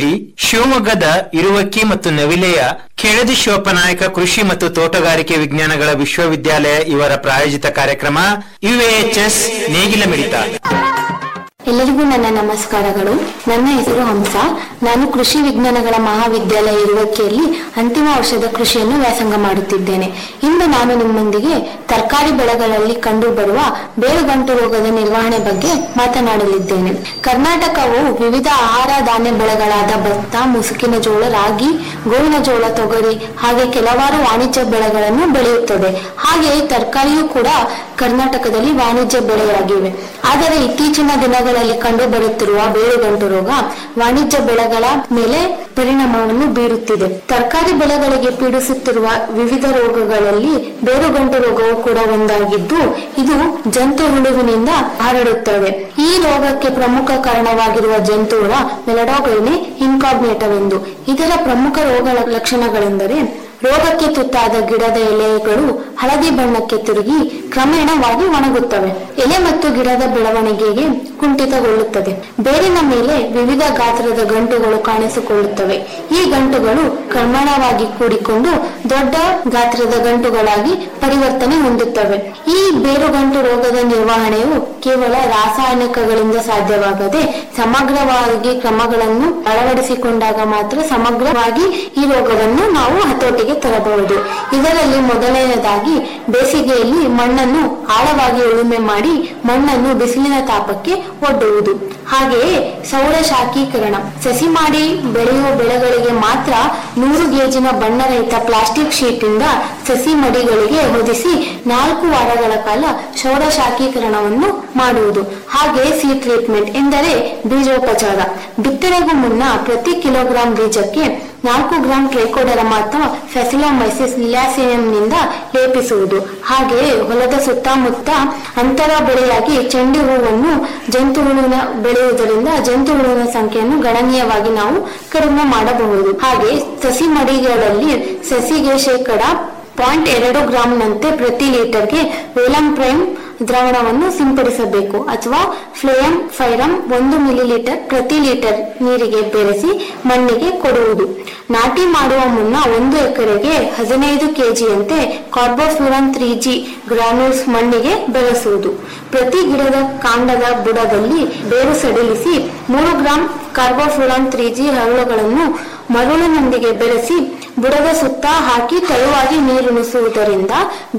ಕೇಳಿ ಶಿವಮೊಗ್ಗದ ಇರುವಕ್ಕಿ ಮತ್ತು ನವಿಲೆಯ ಕೆಳದಿ ಶಿವಪ್ಪನಾಯಕ ಕೃಷಿ ಮತ್ತು ತೋಟಗಾರಿಕೆ ವಿಜ್ಞಾನಗಳ ವಿಶ್ವವಿದ್ಯಾಲಯ ಇವರ ಪ್ರಾಯೋಜಿತ ಕಾರ್ಯಕ್ರಮ ಯುಎಎಚ್ಎಸ್ ನೇಗಿಲ ಮಿಡಿತ ಎಲ್ಲರಿಗೂ ನನ್ನ ನಮಸ್ಕಾರಗಳು ನನ್ನ ಹೆಸರು ಹಂಸ ನಾನು ಕೃಷಿ ವಿಜ್ಞಾನಗಳ ಮಹಾವಿದ್ಯಾಲಯ ಇರುವಕ್ಕಿಯಲ್ಲಿ ಅಂತಿಮ ವರ್ಷದ ಕೃಷಿಯನ್ನು ವ್ಯಾಸಂಗ ಮಾಡುತ್ತಿದ್ದೇನೆ ಇಂದು ನಾನು ನಿಮ್ಮೊಂದಿಗೆ ತರಕಾರಿ ಬೆಳೆಗಳಲ್ಲಿ ಕಂಡುಬರುವ ಬೇರುಗಂಟು ರೋಗದ ನಿರ್ವಹಣೆ ಬಗ್ಗೆ ಮಾತನಾಡಲಿದ್ದೇನೆ ಕರ್ನಾಟಕವು ವಿವಿಧ ಆಹಾರ ಧಾನ್ಯ ಬೆಳೆಗಳಾದ ಭತ್ತ ಮುಸುಕಿನ ಜೋಳ ರಾಗಿ ಗೋವಿನ ಜೋಳ ತೊಗರಿ ಹಾಗೆ ಕೆಲವಾರು ವಾಣಿಜ್ಯ ಬೆಳೆಗಳನ್ನು ಬೆಳೆಯುತ್ತದೆ ಹಾಗೆಯೇ ತರಕಾರಿಯೂ ಕೂಡ ಕರ್ನಾಟಕದಲ್ಲಿ ವಾಣಿಜ್ಯ ಬೆಳೆಯಾಗಿವೆ ಆದರೆ ಇತ್ತೀಚಿನ ದಿನಗಳಲ್ಲಿ ಕಂಡು ಬರುತ್ತಿರುವ ಬೇರುಗಂಟು ರೋಗ ವಾಣಿಜ್ಯ ಬೆಳೆಗಳ ಮೇಲೆ ಪರಿಣಾಮವನ್ನು ಬೀರುತ್ತಿದೆ ತರಕಾರಿ ಬೆಳೆಗಳಿಗೆ ಪೀಡಿಸುತ್ತಿರುವ ವಿವಿಧ ರೋಗಗಳಲ್ಲಿ ಬೇರುಗಂಟು ರೋಗವು ಕೂಡ ಒಂದಾಗಿದ್ದು ಇದು ಜಂತು ಹುಳುವಿನಿಂದ ಹರಡುತ್ತದೆ ಈ ರೋಗಕ್ಕೆ ಪ್ರಮುಖ ಕಾರಣವಾಗಿರುವ ಜಂತು ಹುಳ ಮೆಲಡೋಗೈನೆ ಇನ್ಕಾಗ್ನೇಟವೆಂದು ಇದರ ಪ್ರಮುಖ ರೋಗ ಲಕ್ಷಣಗಳೆಂದರೆ ರೋಗಕ್ಕೆ ತುತ್ತಾದ ಗಿಡದ ಎಲೆಗಳು ಹಳದಿ ಬಣ್ಣಕ್ಕೆ ತಿರುಗಿ ಕ್ರಮೇಣವಾಗಿ ಒಣಗುತ್ತವೆ ಎಲೆ ಮತ್ತು ಗಿಡದ ಬೆಳವಣಿಗೆಗೆ ಕುಂಠಿತಗೊಳ್ಳುತ್ತದೆ ಬೇರಿನ ಮೇಲೆ ವಿವಿಧ ಗಾತ್ರದ ಗಂಟುಗಳು ಕಾಣಿಸಿಕೊಳ್ಳುತ್ತವೆ ಈ ಗಂಟುಗಳು ಕ್ರಮೇಣವಾಗಿ ಕೂಡಿಕೊಂಡು ದೊಡ್ಡ ಗಾತ್ರದ ಗಂಟುಗಳಾಗಿ ಪರಿವರ್ತನೆ ಹೊಂದುತ್ತವೆ ಈ ಬೇರುಗಂಟು ರೋಗದ ನಿರ್ವಹಣೆಯು ಕೇವಲ ರಾಸಾಯನಿಕಗಳಿಂದ ಸಾಧ್ಯವಾಗದೆ ಸಮಗ್ರವಾಗಿ ಕ್ರಮಗಳನ್ನು ಅಳವಡಿಸಿಕೊಂಡಾಗ ಮಾತ್ರ ಸಮಗ್ರವಾಗಿ ಈ ರೋಗವನ್ನು ನಾವು ಹತೋಟಿಗೆ ತರಬಹುದು ಇದರಲ್ಲಿ ಮೊದಲನೆಯದಾಗಿ ಬೇಸಿಗೆಯಲ್ಲಿ ಮಣ್ಣನ್ನು ಆಳವಾಗಿ ಉಳುಮೆ ಮಾಡಿ ಮಣ್ಣನ್ನು ಬಿಸಿಲಿನ ತಾಪಕ್ಕೆ ಒಡ್ಡುವುದು ಹಾಗೆಯೇ ಸೌರ ಶಾಖೀಕರಣ ಸಸಿ ಮಾಡಿ ಬೆಳೆಯುವ ಬೆಳೆಗಳಿಗೆ ಮಾತ್ರ ನೂರು ಗೇಜಿನ ಬಣ್ಣರಹಿತ ಪ್ಲಾಸ್ಟಿಕ್ ಶೀಟ್ ಇಂದ ಸಸಿ ಮಡಿಗಳಿಗೆ ಹೊದಿಸಿ ನಾಲ್ಕು ವಾರಗಳ ಕಾಲ ಸೌರ ಶಾಖೀಕರಣವನ್ನು ಮಾಡುವುದು ಹಾಗೆ ಸೀ ಟ್ರೀಟ್ಮೆಂಟ್ ಎಂದರೆ ಬೀಜೋಪಚಾರ ಬಿತ್ತನೆಗೂ ಮುನ್ನ ಪ್ರತಿ ಕಿಲೋಗ್ರಾಂ ಬೀಜಕ್ಕೆ ನಾಲ್ಕು ಗ್ರಾಂ ಟ್ರೈಕೋಡರಮ ಅಥವಾ ಫೆಸಿಲೋಮೈಸಿಸ್ ನಿಂದ ಲೇಪಿಸುವುದು ಹಾಗೆಯೇ ಹೊಲದ ಸುತ್ತಮುತ್ತ ಅಂತರ ಬೆಳೆಯಾಗಿ ಚೆಂಡು ಹೂವನ್ನು ಜಂತು ಹುಳುವಿನ ಬೆಳೆಯುವುದರಿಂದ ಜಂತು ಹುಳುವಿನ ಸಂಖ್ಯೆಯನ್ನು ಗಣನೀಯವಾಗಿ ನಾವು ಕಡಿಮೆ ಮಾಡಬಹುದು ಹಾಗೆ ಸಸಿ ಮಡಿಗಳಲ್ಲಿ ಸಸಿಗೆ ಶೇಕಡ ಪಾಯಿಂಟ್ ಎರಡು ಗ್ರಾಂನಂತೆ ಪ್ರತಿ ಲೀಟರ್ಗೆ ವೇಲಂ ಪ್ರೈಮ್ ದ್ರಾವಣವನ್ನು ಸಿಂಪಡಿಸಬೇಕು ಅಥವಾ ಫ್ಲೇಯಂ ಫೈರಮ್ ಒಂದು ಮಿಲಿಲೀಟರ್ ಪ್ರತಿ ಲೀಟರ್ ನೀರಿಗೆ ಬೆರೆಸಿ ಮಣ್ಣಿಗೆ ಕೊಡುವುದು ನಾಟಿ ಮಾಡುವ ಮುನ್ನ ಒಂದು ಎಕರೆಗೆ ಹದಿನೈದು ಕೆಜಿಯಂತೆ ಕಾರ್ಬೋಫ್ಯೂರನ್ ತ್ರೀ ಜಿ ಗ್ರಾನ್ಯೂಲ್ಸ್ ಮಣ್ಣಿಗೆ ಬೆಳೆಸುವುದು ಪ್ರತಿ ಗಿಡದ ಕಾಂಡದ ಬುಡದಲ್ಲಿ ಬೇರು ಸಡಿಲಿಸಿ ಮೂರು ಗ್ರಾಂ ಕಾರ್ಬೋಫ್ಯೂರಾನ್ ತ್ರೀ ಜಿ ಹರಳುಗಳನ್ನು ಮರಳಿನೊಂದಿಗೆ ಬೆರೆಸಿ ಬುಡದ ಸುತ್ತ ಹಾಕಿ ತೆಳುವಾಗಿ ನೀರುಣಿಸುವುದರಿಂದ